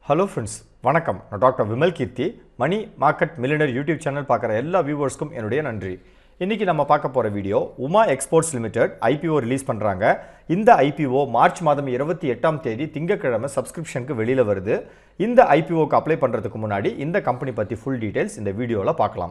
hello friends வணக்கம் நான் doctor Vimal Keerthi money market millionaire YouTube channel பார்க்குற எல்லா வியூவர்ஸ்க்கும் என்னுடைய நன்றி இன்றைக்கி நம்ம பார்க்க போகிற video Uma exports limited IPO release பண்ணுறாங்க இந்த ஐபிஓ மார்ச் மாதம் இருபத்தி எட்டாம் தேதி திங்கட்கிழமை சப்ஸ்கிரிப்ஷனுக்கு வெளியில் வருது இந்த ஐபிஓக்கு அப்ளை பண்ணுறதுக்கு முன்னாடி இந்த கம்பெனி பற்றி ஃபுல் டீட்டெயில்ஸ் இந்த வீடியோவில் பார்க்கலாம்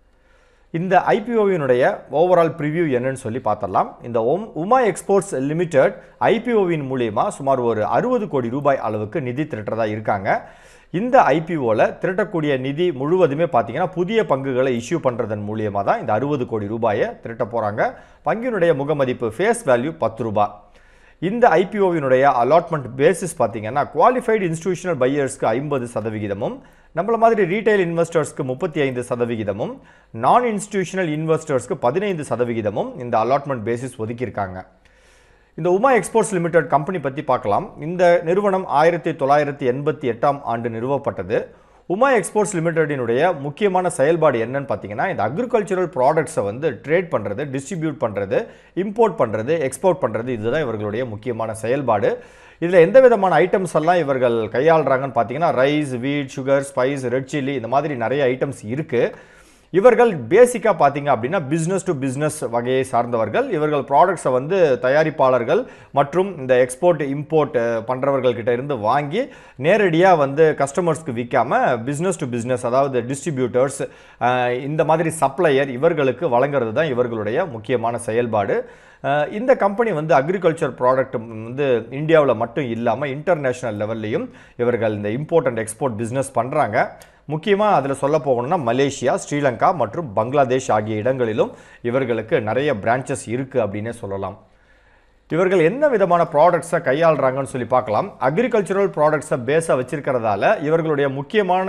இந்த ஐபிஓவினுடைய ஓவரால் ப்ரிவ்யூ என்னன்னு சொல்லி பார்த்தரலாம் இந்த ஒம் உமா எக்ஸ்போர்ட்ஸ் லிமிடெட் ஐபிஓவின் மூலியமா சுமார் ஒரு அறுபது கோடி ரூபாய் அளவுக்கு நிதி திரட்டுறதா இருக்காங்க இந்த ஐபிஓவில் திரட்டக்கூடிய நிதி முழுவதுமே பார்த்தீங்கன்னா புதிய பங்குகளை இஷ்யூ பண்ணுறதன் மூலியமாக தான் இந்த அறுபது கோடி ரூபாயை திரட்ட போகிறாங்க பங்கினுடைய முகமதிப்பு ஃபேஸ் வேல்யூ பத்து ரூபாய் இந்த ஐபிஓவினுடைய அலாட்மெண்ட் பேசிஸ் பார்த்தீங்கன்னா குவாலிஃபைடு இன்ஸ்டிடியூஷனல் பையர்ஸ்க்கு ஐம்பது சதவிகிதமும் நம்மள மாதிரி ரீட்டைல் இன்வெஸ்டர்ஸ்க்கு முப்பத்தி ஐந்து சதவிகிதமும் நான் இன்ஸ்டிடியூஷனல் இன்வெஸ்டர்ஸ்க்கு பதினைந்து சதவிகிதமும் இந்த அலாட்மெண்ட் பேசிஸ் ஒதுக்கியிருக்காங்க இந்த உமா எக்ஸ்போர்ட்ஸ் லிமிடெட் கம்பெனி பற்றி பார்க்கலாம் இந்த நிறுவனம் ஆயிரத்தி தொள்ளாயிரத்தி எண்பத்தி எட்டாம் ஆண்டு நிறுவப்பட்டது உமா எக்ஸ்போர்ட்ஸ் லிமிடெடினுடைய முக்கியமான செயல்பாடு என்னன்னு பார்த்தீங்கன்னா இந்த அக்ரிகல்ச்சரல் ப்ராடக்ட்ஸை வந்து ட்ரேட் பண்ணுறது டிஸ்ட்ரிபியூட் பண்ணுறது இம்போர்ட் பண்ணுறது எக்ஸ்போர்ட் பண்ணுறது இதுதான் இவர்களுடைய முக்கியமான செயல்பாடு இதில் எந்த விதமான ஐட்டம்ஸ் எல்லாம் இவர்கள் கையாளுறாங்கன்னு பார்த்தீங்கன்னா ரைஸ் வீட் சுகர் ஸ்பைஸ் ரெட் சில்லி இந்த மாதிரி நிறைய ஐட்டம்ஸ் இருக்குது இவர்கள் பேசிக்காக பார்த்தீங்க அப்படின்னா பிஸ்னஸ் டு பிஸ்னஸ் வகையை சார்ந்தவர்கள் இவர்கள் ப்ராடக்ட்ஸை வந்து தயாரிப்பாளர்கள் மற்றும் இந்த எக்ஸ்போர்ட் இம்போர்ட் பண்ணுறவர்கள் கிட்ட இருந்து வாங்கி நேரடியாக வந்து கஸ்டமர்ஸ்க்கு விற்காம பிஸ்னஸ் டு பிஸ்னஸ் அதாவது டிஸ்ட்ரிபியூட்டர்ஸ் இந்த மாதிரி சப்ளையர் இவர்களுக்கு வழங்குறது தான் இவர்களுடைய முக்கியமான செயல்பாடு அஹ் இந்த கம்பெனி வந்து அக்ரிகல்ச்சர் ப்ராடக்ட் வந்து இந்தியாவில் மட்டும் இல்லாமல் இன்டர்நேஷ்னல் லெவல்லையும் இவர்கள் இந்த இம்போர்ட் அண்ட் எக்ஸ்போர்ட் பிஸ்னஸ் பண்ணுறாங்க முக்கியமாக அதில் சொல்ல போகணும்னா மலேசியா ஸ்ரீலங்கா மற்றும் பங்களாதேஷ் ஆகிய இடங்களிலும் இவர்களுக்கு நிறைய பிரான்ச்சஸ் இருக்குது அப்படின்னே சொல்லலாம் இவர்கள் என்ன விதமான ப்ராடக்ட்ஸை கையாளுறாங்கன்னு சொல்லி பார்க்கலாம் அக்ரிகல்ச்சரல் ப்ராடக்ட்ஸை பேஸாக வச்சிருக்கிறதால இவர்களுடைய முக்கியமான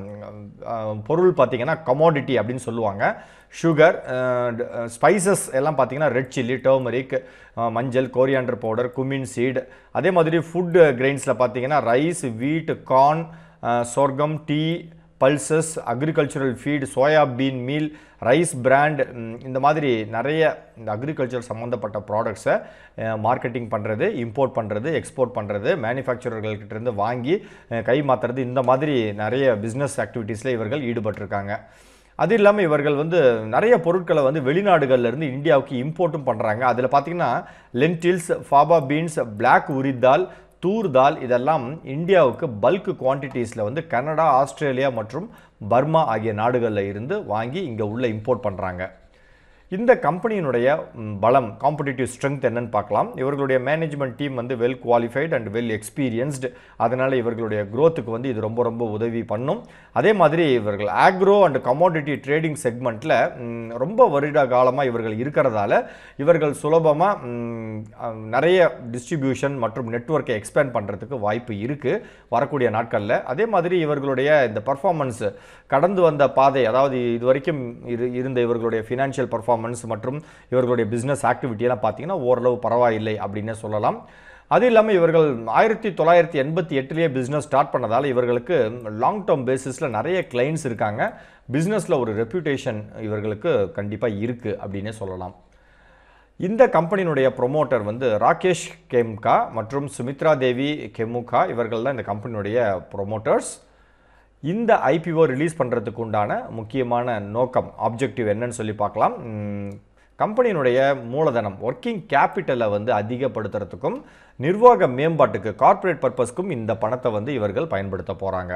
அஹ், பொருள் பார்த்தீங்கன்னா கமாடிட்டி அப்படின்னு சொல்லுவாங்க சுகர் ஸ்பைசஸ் எல்லாம் பார்த்தீங்கன்னா ரெட் சில்லி டர்மரிக் மஞ்சள் கோரியாண்டர் பவுடர் குமின் சீட் அதே மாதிரி ஃபுட் கிரெயின்ஸில் பார்த்தீங்கன்னா rice wheat corn sorghum tea pulses agricultural feed soybean meal rice bran இந்த மாதிரி நிறைய இந்த அக்ரிகல்ச்சர் சம்மந்தப்பட்ட ப்ராடக்ட்ஸை மார்க்கெட்டிங் பண்ணுறது இம்போர்ட் பண்ணுறது எக்ஸ்போர்ட் பண்ணுறது மேனுஃபேக்சரர்கள்கிட்ட இருந்து வாங்கி அஹ், கை மாற்றுறது இந்த மாதிரி நிறைய பிஸ்னஸ் ஆக்டிவிட்டீஸில் இவர்கள் ஈடுபட்டிருக்காங்க அது இல்லாமல் இவர்கள் வந்து நிறைய பொருட்களை வந்து வெளிநாடுகள்ல இருந்து இந்தியாவுக்கு இம்போர்ட்டும் பண்ணுறாங்க அதில் பார்த்தீங்கன்னா lentils faba beans black urad dal toor dal இதெல்லாம் இந்தியாவுக்கு பல்க் குவான்டிட்டிஸில் வந்து கனடா ஆஸ்திரேலியா மற்றும் பர்மா ஆகிய நாடுகளில் இருந்து வாங்கி இங்கே உள்ள இம்போர்ட் பண்ணுறாங்க இந்த கம்பெனியினுடைய ம், பலம் காம்படிட்டிவ் ஸ்ட்ரென்த் என்னன்னு பார்க்கலாம் இவர்களுடைய மேனேஜ்மெண்ட் டீம் வந்து well qualified and well experienced அதனால் இவர்களுடைய growth-க்கு வந்து இது ரொம்ப ரொம்ப உதவி பண்ணும் அதே மாதிரி இவர்கள் ஆக்ரோ அண்ட் கமாடிட்டி ட்ரேடிங் செக்மெண்ட்டில் ரொம்ப வருட காலமாக இவர்கள் இருக்கிறதால இவர்கள் சுலபமாக நிறைய டிஸ்ட்ரிபியூஷன் மற்றும் நெட்வொர்க்கை எக்ஸ்பேண்ட் பண்ணுறதுக்கு வாய்ப்பு இருக்குது வரக்கூடிய நாட்களில் அதே மாதிரி இவர்களுடைய இந்த பர்ஃபார்மன்ஸ் கடந்து வந்த பாதை அதாவது இது வரைக்கும் இரு இருந்த இவர்களுடைய ஃபினான்ஷியல் பர்ஃபார்மன்ஸ் மற்றும் இவர்களுடைய பிஸ்னஸ் ஆக்டிவிட்டியெல்லாம் பார்த்தீங்கன்னா ஓரளவு பரவாயில்லை அப்படின்னே சொல்லலாம் அது இல்லாமல் இவர்கள் ஆயிரத்தி தொள்ளாயிரத்தி எண்பத்தி எட்டுலேயே பிஸ்னஸ் ஸ்டார்ட் பண்ணதால் இவர்களுக்கு லாங் டேர்ம் பேசிஸில் நிறைய கிளைண்ட்ஸ் இருக்காங்க பிஸ்னஸில் ஒரு ரெப்யூட்டேஷன் இவர்களுக்கு கண்டிப்பாக இருக்குது அப்படின்னே சொல்லலாம் இந்த கம்பெனியினுடைய ப்ரொமோட்டர் வந்து ராகேஷ் கெம்கா மற்றும் சுமித்ரா தேவி கெமுகா இவர்கள் தான் இந்த கம்பெனியுடைய ப்ரொமோட்டர்ஸ் இந்த ஐபிஓ ரிலீஸ் பண்ணுறதுக்கு உண்டான முக்கியமான நோக்கம் ஆப்ஜெக்டிவ் என்னன்னு சொல்லி பார்க்கலாம் ம், கம்பெனியினுடைய மூலதனம் ஒர்க்கிங் கேபிட்டலை வந்து அதிகப்படுத்துறதுக்கும் நிர்வாக மேம்பாட்டுக்கு கார்ப்பரேட் பர்பஸ்க்கும் இந்த பணத்தை வந்து இவர்கள் பயன்படுத்த போகிறாங்க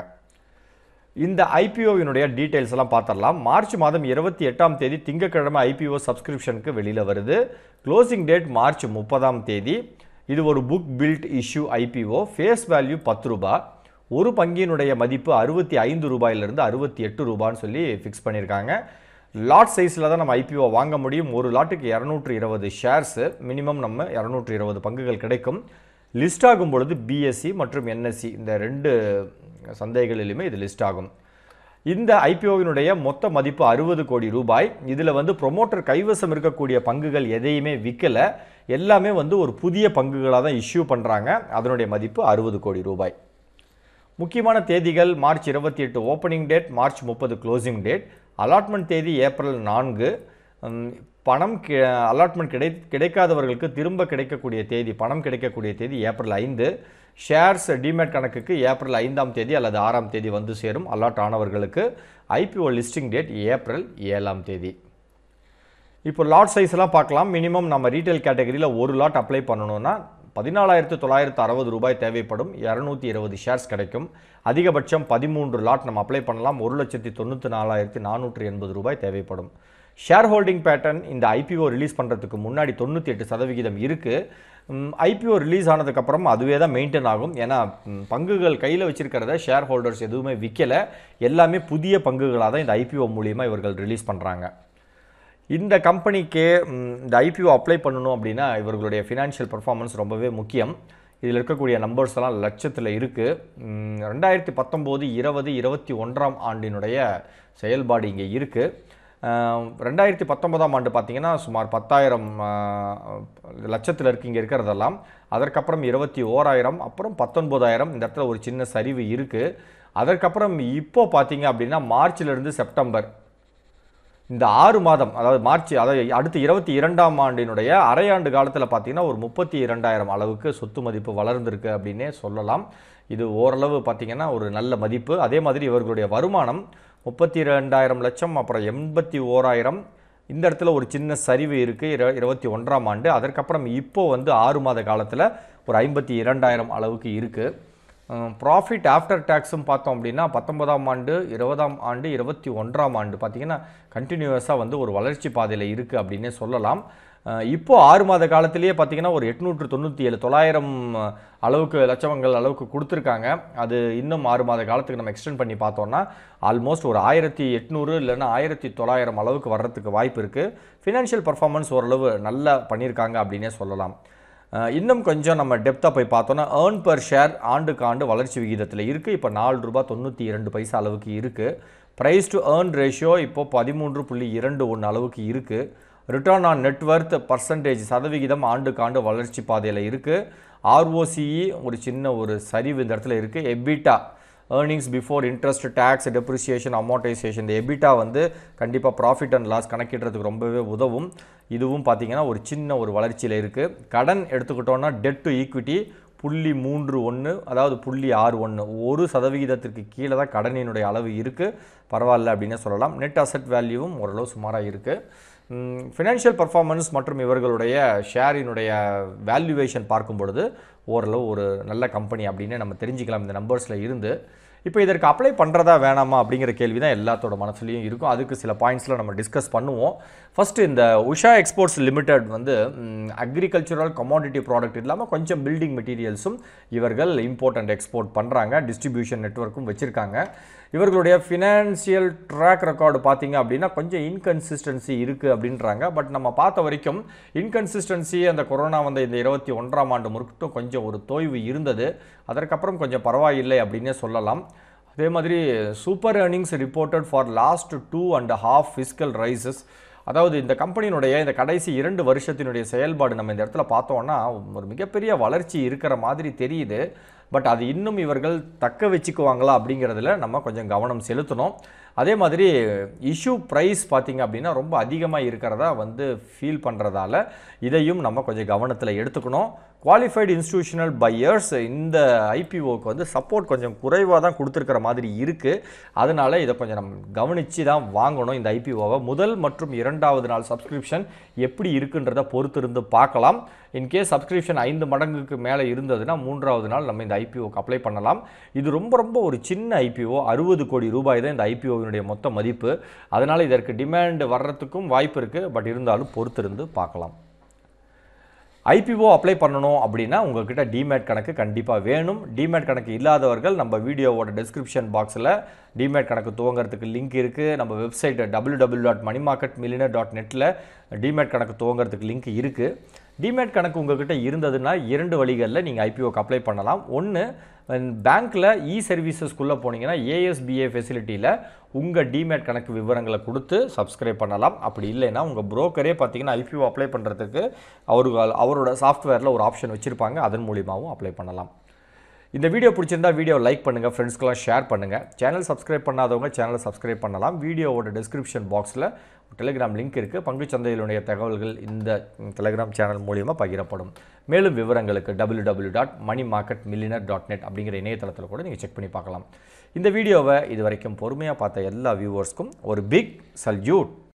இந்த ஐபிஓவினுடைய டீட்டெயில்ஸ் எல்லாம் பார்த்துடலாம் மார்ச் மாதம் இருபத்தி எட்டாம் தேதி திங்கட்கிழமை ஐபிஓ சப்ஸ்கிரிப்ஷனுக்கு வெளியில் வருது க்ளோசிங் டேட் மார்ச் முப்பதாம் தேதி இது ஒரு book built issue IPO face value பத்து ரூபாய் ஒரு பங்கினுடைய மதிப்பு அறுபத்தி ஐந்து ரூபாயிலிருந்து அறுபத்தி எட்டு ரூபான்னு சொல்லி ஃபிக்ஸ் பண்ணியிருக்காங்க லாட் சைஸில் தான் நம்ம ஐபிஓ வாங்க முடியும் ஒரு லாட்டுக்கு இரநூற்று இருபது ஷேர்ஸு மினிமம் நம்ம இரநூற்று இருபது பங்குகள் கிடைக்கும் லிஸ்ட் ஆகும் பொழுது பிஎஸ்சி மற்றும் என்எஸ்சி இந்த ரெண்டு சந்தைகளிலுமே இது லிஸ்ட் ஆகும் இந்த ஐபிஓவினுடைய மொத்த மதிப்பு அறுபது கோடி ரூபாய் இதில் வந்து ப்ரொமோட்டர் கைவசம் இருக்கக்கூடிய பங்குகள் எதையுமே விற்கல எல்லாமே வந்து ஒரு புதிய பங்குகளாக தான் இஷ்யூ பண்ணுறாங்க அதனுடைய மதிப்பு அறுபது கோடி ரூபாய் முக்கியமான தேதிகள் மார்ச் இருபத்தி எட்டு ஓப்பனிங் டேட் மார்ச் முப்பது க்ளோசிங் டேட் அலாட்மெண்ட் தேதி ஏப்ரல் நான்கு உம், பணம் அலாட்மெண்ட் கிடை கிடைக்காதவர்களுக்கு திரும்ப கிடைக்கக்கூடிய தேதி பணம் கிடைக்கக்கூடிய தேதி ஏப்ரல் ஐந்து ஷேர்ஸ் டிமேட் கணக்குக்கு ஏப்ரல் ஐந்தாம் தேதி அல்லது ஆறாம் தேதி வந்து சேரும் அலாட் ஆனவர்களுக்கு ஐபிஓ லிஸ்டிங் டேட் ஏப்ரல் ஏழாம் தேதி இப்போ லாட் சைஸ் எல்லாம் பார்க்கலாம் மினிமம் நம்ம ரீட்டைல் கேட்டகரியில் ஒரு லாட் அப்ளை பண்ணணும்னா பதினாலாயிரத்து தொள்ளாயிரத்து அறுபது ரூபாய் தேவைப்படும் இரநூத்தி இருபது ஷேர்ஸ் கிடைக்கும் அதிகபட்சம் பதிமூன்று லாட் நம்ம அப்ளை பண்ணலாம் ஒரு லட்சத்தி தொண்ணூற்றி நாலாயிரத்தி நானூற்றி எண்பது ரூபாய் தேவைப்படும் ஷேர் ஹோல்டிங் பேட்டர்ன் இந்த ஐபிஓ ரிலீஸ் பண்ணுறதுக்கு முன்னாடி தொண்ணூற்றி எட்டு சதவிகிதம் இருக்குது ஐபிஓ ரிலீஸ் ஆனதுக்கப்புறம் அதுவே தான் மெயின்டைன் ஆகும் ஏன்னா ம், பங்குகள் கையில் வச்சிருக்கிறத ஷேர் ஹோல்டர்ஸ் எதுவுமே விற்கலை எல்லாமே புதிய பங்குகளாக தான் இந்த ஐபிஓ மூலியமாக இவர்கள் ரிலீஸ் பண்ணுறாங்க இந்த கம்பெனிக்கு ம், இந்த ஐபிஓ அப்ளை பண்ணணும் அப்படின்னா இவர்களுடைய ஃபினான்ஷியல் பர்ஃபார்மன்ஸ் ரொம்பவே முக்கியம் இதில் இருக்கக்கூடிய நம்பர்ஸ் எல்லாம் லட்சத்தில் இருக்குது ரெண்டாயிரத்தி பத்தொம்போது இருபது இருபத்தி ஒன்றாம் ஆண்டினுடைய செயல்பாடு இங்கே இருக்குது ரெண்டாயிரத்தி பத்தொன்பதாம் ஆண்டு பார்த்தீங்கன்னா சுமார் பத்தாயிரம் லட்சத்தில் இருக்கு இங்கே இருக்கிறதெல்லாம் அதற்கப்புறம் இருபத்தி ஓராயிரம் அப்புறம் பத்தொன்பதாயிரம் இந்த இடத்துல ஒரு சின்ன சரிவு இருக்குது அதற்கப்புறம் இப்போ பார்த்தீங்க அப்படின்னா மார்ச்லேருந்து செப்டம்பர் இந்த ஆறு மாதம் அதாவது மார்ச் அதாவது அடுத்து இருபத்தி இரண்டாம் ஆண்டினுடைய அரையாண்டு காலத்தில் பார்த்தீங்கன்னா ஒரு முப்பத்தி இரண்டாயிரம் அளவுக்கு சொத்து மதிப்பு வளர்ந்திருக்கு அப்படின்னே சொல்லலாம் இது ஓரளவு பார்த்தீங்கன்னா ஒரு நல்ல மதிப்பு அதே மாதிரி இவர்களுடைய வருமானம் முப்பத்தி ரெண்டாயிரம் லட்சம் அப்புறம் எண்பத்தி ஓராயிரம் இந்த இடத்துல ஒரு சின்ன சரிவு இருக்குது இரு இருபத்தி ஒன்றாம் ஆண்டு அதற்கப்புறம் இப்போ வந்து ஆறு மாத காலத்தில் ஒரு ஐம்பத்தி இரண்டாயிரம் அளவுக்கு இருக்குது ப்ராஃபிட் ஆஃப்டர் டேக்ஸும் பார்த்தோம் அப்படின்னா பத்தொன்பதாம் ஆண்டு இருபதாம் ஆண்டு இருபத்தி ஒன்றாம் ஆண்டு பார்த்தீங்கன்னா கண்டினியூஸாக வந்து ஒரு வளர்ச்சி பாதையில் இருக்குது அப்படின்னே சொல்லலாம் அஹ் இப்போ ஆறு மாத காலத்திலேயே பார்த்தீங்கன்னா ஒரு எட்நூற்று தொண்ணூற்றி ஏழு தொள்ளாயிரம் அளவுக்கு லட்சங்கள் அளவுக்கு கொடுத்துருக்காங்க அது இன்னும் ஆறு மாத காலத்துக்கு நம்ம எக்ஸ்டெண்ட் பண்ணி பார்த்தோம்னா ஆல்மோஸ்ட் ஒரு ஆயிரத்தி எட்நூறு இல்லைன்னா ஆயிரத்தி தொள்ளாயிரம் அளவுக்கு வர்றதுக்கு வாய்ப்பு இருக்குது ஃபினான்ஷியல் பர்ஃபார்மன்ஸ் ஓரளவு நல்லா பண்ணியிருக்காங்க அப்படின்னே சொல்லலாம் அஹ் இன்னும் கொஞ்சம் நம்ம டெப்த்தாக போய் பார்த்தோன்னா ஏர்ன் per ஷேர் ஆண்டுக்கு ஆண்டு வளர்ச்சி விகிதத்தில் இருக்குது இப்போ நாலு ரூபாய் தொண்ணூற்றி இரண்டு பைசா அளவுக்கு இருக்குது ப்ரைஸ் டு ஏர்ன் ரேஷியோ இப்போ பதிமூன்று புள்ளி இரண்டு ஒன்று அளவுக்கு இருக்குது ரிட்டர்ன் ஆன் நெட்வொர்த் பர்சன்டேஜ் சதவிகிதம் ஆண்டுக்கு ஆண்டு வளர்ச்சி பாதையில் இருக்குது ஆர்ஓசிஇ ஒரு சின்ன ஒரு சரிவு இந்த இடத்துல இருக்குது EBITDA earnings before interest taxes depreciation amortization இந்த எபிட்டா வந்து கண்டிப்பாக ப்ராஃபிட் அண்ட் லாஸ் கணக்கிடுறதுக்கு ரொம்பவே உதவும் இதுவும் பார்த்தீங்கன்னா ஒரு சின்ன ஒரு வளர்ச்சியில் இருக்குது கடன் எடுத்துக்கிட்டோன்னா டெட் டு ஈக்விட்டி புள்ளி மூன்று ஒன்று அதாவது புள்ளி ஆறு ஒன்று ஒரு சதவிகிதத்திற்கு கீழே தான் கடனினுடைய அளவு இருக்குது பரவாயில்ல அப்படின்னு சொல்லலாம் நெட் அசெட் வேல்யூவும் ஓரளவு சுமாராக இருக்குது ஃபினான்ஷியல் பர்ஃபார்மன்ஸ் மற்றும் இவர்களுடைய ஷேரினுடைய வேல்யூவேஷன் பார்க்கும் பொழுது ஓரளவு ஒரு நல்ல கம்பெனி அப்படின்னு நம்ம தெரிஞ்சுக்கலாம் இந்த நம்பர்ஸில் இருந்து இப்போ இதற்கு அப்ளை பண்ணுறதா வேணாமா அப்படிங்கிற கேள்வி தான் எல்லாத்தோட மனசுலையும் இருக்கும் அதுக்கு சில பாயிண்ட்ஸில் நம்ம டிஸ்கஸ் பண்ணுவோம் ஃபஸ்ட்டு இந்த உஷா எக்ஸ்போர்ட்ஸ் லிமிடெட் வந்து அக்ரிகல்ச்சரல் கமாடிட்டி ப்ராடக்ட் இல்லாமல் கொஞ்சம் பில்டிங் மெட்டீரியல்ஸும் இவர்கள் இம்போர்ட் அண்ட் எக்ஸ்போர்ட் பண்ணுறாங்க டிஸ்ட்ரிபியூஷன் நெட்வொர்க்கும் வச்சுருக்காங்க இவர்களுடைய ஃபினான்சியல் ட்ராக் ரெக்கார்டு பார்த்தீங்க அப்படின்னா கொஞ்சம் இன்கன்சிஸ்டன்சி இருக்குது அப்படின்றாங்க பட் நம்ம பார்த்த வரைக்கும் இன்கன்சிஸ்டன்சி அந்த கொரோனா வந்த இந்த இருபத்தி ஒன்றாம் ஆண்டு முறுக்கிட்டும் கொஞ்சம் ஒரு தொய்வு இருந்தது அதற்கப்புறம் கொஞ்சம் பரவாயில்லை அப்படின்னே சொல்லலாம் அதே மாதிரி super earnings reported for last two and half fiscal rises அதாவது இந்த கம்பெனியினுடைய இந்த கடைசி இரண்டு வருஷத்தினுடைய செயல்பாடு நம்ம இந்த இடத்துல பார்த்தோம்னா ஒரு மிகப்பெரிய வளர்ச்சி இருக்கிற மாதிரி தெரியுது பட் அது இன்னும் இவர்கள் தக்க வச்சுக்குவாங்களா அப்படிங்கிறதுல நம்ம கொஞ்சம் கவனம் செலுத்தணும் அதே மாதிரி இஷ்யூ ப்ரைஸ் பார்த்தீங்க அப்படின்னா ரொம்ப அதிகமாக இருக்கிறதா வந்து ஃபீல் பண்ணுறதால இதையும் நம்ம கொஞ்சம் கவனத்தில் எடுத்துக்கணும் குவாலிஃபைடு இன்ஸ்டிடியூஷனல் பையர்ஸ் இந்த ஐபிஓக்கு வந்து சப்போர்ட் கொஞ்சம் குறைவாக தான் கொடுத்துருக்கிற மாதிரி இருக்குது அதனால இதை கொஞ்சம் நம்ம கவனித்து தான் வாங்கணும் இந்த ஐபிஓவை முதல் மற்றும் இரண்டாவது நாள் சப்ஸ்கிரிப்ஷன் எப்படி இருக்குன்றதை பொறுத்திருந்து பார்க்கலாம் இன்கேஸ் சப்ஸ்கிரிப்ஷன் ஐந்து மடங்குக்கு மேலே இருந்ததுன்னா மூன்றாவது நாள் நம்ம இந்த ஐபிஓக்கு அப்ளை பண்ணலாம் இது ரொம்ப ரொம்ப ஒரு சின்ன ஐபிஓ அறுபது கோடி ரூபாய் தான் இந்த ஐபிஓவினுடைய மொத்த மதிப்பு அதனால் இதற்கு டிமாண்ட் வர்றதுக்கும் வாய்ப்பு இருக்குது பட் இருந்தாலும் பொறுத்திருந்து பார்க்கலாம் ஐபிஓ அப்ளை பண்ணணும் அப்படின்னா உங்ககிட்ட டிமேட் கணக்கு கண்டிப்பாக வேணும் டிமேட் கணக்கு இல்லாதவர்கள் நம்ம வீடியோவோட டிஸ்கிரிப்ஷன் பாக்ஸில் டிமேட் கணக்கு துவங்குறதுக்கு லிங்க் இருக்குது நம்ம website W W dot money market millionaire dot நெட்டில் டிமேட் கணக்கு துவங்குறதுக்கு லிங்க் இருக்குது டிமேட் கணக்கு உங்ககிட்ட இருந்ததுன்னா இரண்டு வழிகளில் நீங்கள் ஐபிஓக்கு அப்ளை பண்ணலாம் ஒன்று பேங்க்கில் இ சர்வீசஸ்க்குள்ளே போனீங்கன்னா ஏஎஸ்பிஏ ஃபெசிலிட்டியில் உங்கள் டிமேட் கணக்கு விவரங்களை கொடுத்து சப்ஸ்கிரைப் பண்ணலாம் அப்படி இல்லைன்னா உங்கள் புரோக்கரே பார்த்தீங்கன்னா ஐபிஓ அப்ளை பண்ணுறதுக்கு அவரு அவரோட சாஃப்ட்வேரில் ஒரு ஆப்ஷன் வச்சுருப்பாங்க அதன் மூலியமாகவும் அப்ளை பண்ணலாம் இந்த வீடியோ பிடிச்சிருந்தா வீடியோ லைக் பண்ணுங்கள் ஃப்ரெண்ட்ஸ்க்கெல்லாம் ஷேர் பண்ணுங்கள் சேனல் சப்ஸ்கிரைப் பண்ணாதவங்க சேனலை சப்ஸ்கிரைப் பண்ணலாம் வீடியோவோட டிஸ்கிரிப்ஷன் பாக்ஸில் டெலிகிராம் லிங்க் இருக்குது பங்குச்சந்தையிலுடைய தகவல்கள் இந்த டெலிகிராம் சேனல் மூலியமாக பகிரப்படும் மேலும் விவரங்களுக்கு W W dot money market millionaire dot net அப்படிங்கிற இணையதளத்தில் கூட நீங்கள் செக் பண்ணி பார்க்கலாம் இந்த வீடியோவை இது வரைக்கும் பொறுமையாக பார்த்த எல்லா வியூவர்ஸ்க்கும் ஒரு பிக் சல்யூட்